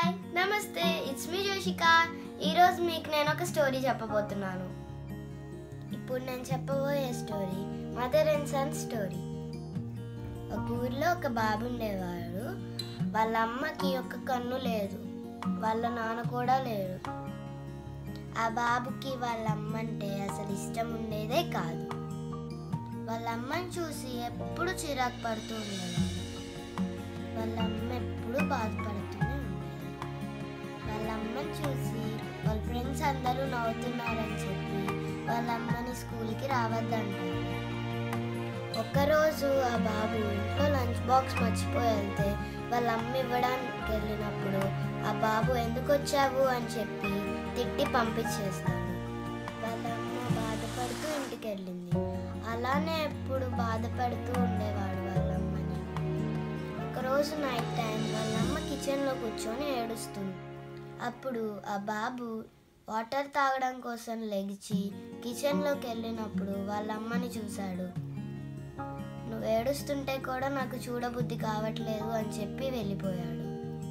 hi నమస్తే it's me Joshika ఈరోజు మీకు నేను ఒక స్టోరీ చెప్పబోతున్నాను ఇప్పుడు నేను చెప్పబోయే story mother and son story ఒక ఊర్లో ఒక బాబు ఉండేవాడు వాళ్ళ అమ్మకి ఒక కన్ను లేదు వాళ్ళ నాన్న కూడా లేరు ఆ బాబుకి వాళ్ళ అమ్మ అంటే అసలు ఇష్టం ఉండేదే కాదు వాళ్ళ అమ్మని చూసి ఎప్పుడు చిరాకు పడుతూ ఉండేవాడు వాళ్ళ అమ్మ ఎప్పుడు బాధపడుతూనే ఉండేది వాళ్ళ అమ్మని చూసి వాళ్ళ ఫ్రెండ్స్ అందరూ నవ్వుతున్నారని చెప్పి వాళ్ళ అమ్మని స్కూల్కి రావద్దంటారు ఒక్కరోజు ఆ బాబు ఇంట్లో లంచ్ బాక్స్ మర్చిపోయి వెళ్తే వాళ్ళ అమ్మ ఇవ్వడానికి వెళ్ళినప్పుడు ఆ బాబు ఎందుకు వచ్చావు అని చెప్పి తిట్టి పంపించేస్తాడు వాళ్ళ అమ్మ బాధపడుతూ ఇంటికి వెళ్ళింది అలానే ఎప్పుడు బాధపడుతూ ఉండేవాడు వాళ్ళ అమ్మని ఒకరోజు నైట్ టైం వాళ్ళ అమ్మ కిచెన్లో కూర్చొని ఏడుస్తుంది అప్పుడు ఆ బాబు వాటర్ తాగడం కోసం లెగిచి కిచెన్లోకి వెళ్ళినప్పుడు వాళ్ళ అమ్మని చూశాడు నువ్వు ఏడుస్తుంటే కూడా నాకు చూడబుద్ధి కావట్లేదు అని చెప్పి వెళ్ళిపోయాడు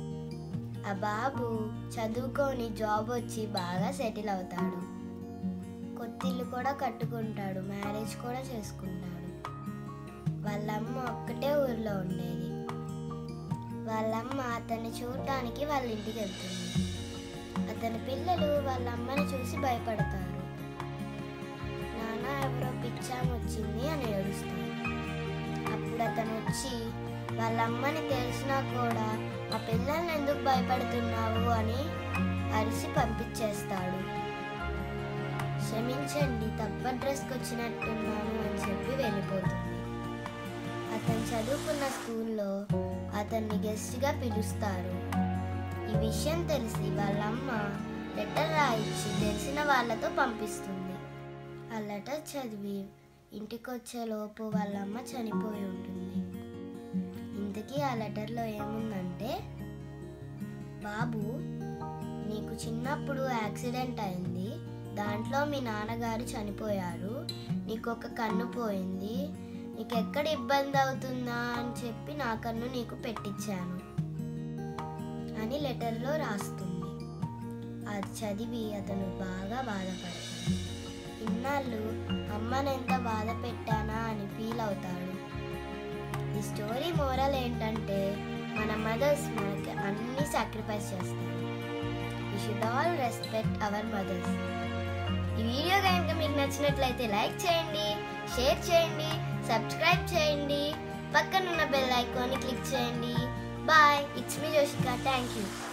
ఆ బాబు చదువుకొని జాబ్ వచ్చి బాగా సెటిల్ అవుతాడు కొత్తిల్లు కూడా కట్టుకుంటాడు మ్యారేజ్ కూడా చేసుకుంటాడు వాళ్ళమ్మ ఒక్కటే ఊర్లో ఉండేది వాళ్ళమ్మ అతన్ని చూడటానికి వాళ్ళ ఇంటికి వెళ్తుంది అతని పిల్లలు వాళ్ళ అమ్మని చూసి భయపడతారు నాన్న ఎవరో పిచ్చాం వచ్చింది అని ఏడుస్తారు అప్పుడు అతను వచ్చి వాళ్ళ అమ్మని తెలిసినా కూడా ఆ పిల్లల్ని ఎందుకు భయపడుతున్నావు అని అరిసి పంపించేస్తాడు క్షమించండి తప్ప డ్రెస్కి వచ్చినట్టున్నాను అని చెప్పి వెళ్ళిపోతుంది అతను చదువుకున్న స్కూల్లో అతన్ని గెస్ట్గా పిలుస్తారు ఈ విషయం తెలిసి వాళ్ళ అమ్మ లెటర్ రాయించి తెలిసిన వాళ్ళతో పంపిస్తుంది ఆ లెటర్ చదివి ఇంటికి వచ్చేలోపు వాళ్ళ అమ్మ చనిపోయి ఉంటుంది ఇంతకీ ఆ లెటర్లో ఏముందంటే బాబు నీకు చిన్నప్పుడు యాక్సిడెంట్ అయింది దాంట్లో మీ నాన్నగారు చనిపోయారు నీకు ఒక కన్ను పోయింది నీకు ఎక్కడ ఇబ్బంది అవుతుందా అని చెప్పి నా కన్ను నీకు పెట్టించాను అని లెటర్లో రాస్తుంది అది చదివి అతను బాగా బాధపడతాడు ఇన్నాళ్ళు అమ్మని ఎంత బాధ పెట్టానా అని ఫీల్ అవుతాడు ఈ స్టోరీ మోరల్ ఏంటంటే మన మదర్స్ మనకి అన్ని సాక్రిఫైస్ చేస్తారు we should all respect our mothers ఈ వీడియో కనుక మీకు నచ్చినట్లయితే లైక్ చేయండి షేర్ చేయండి సబ్స్క్రైబ్ చేయండి పక్కనున్న బెల్ ఐకాన్ని క్లిక్ చేయండి bye it's me Joshika thank you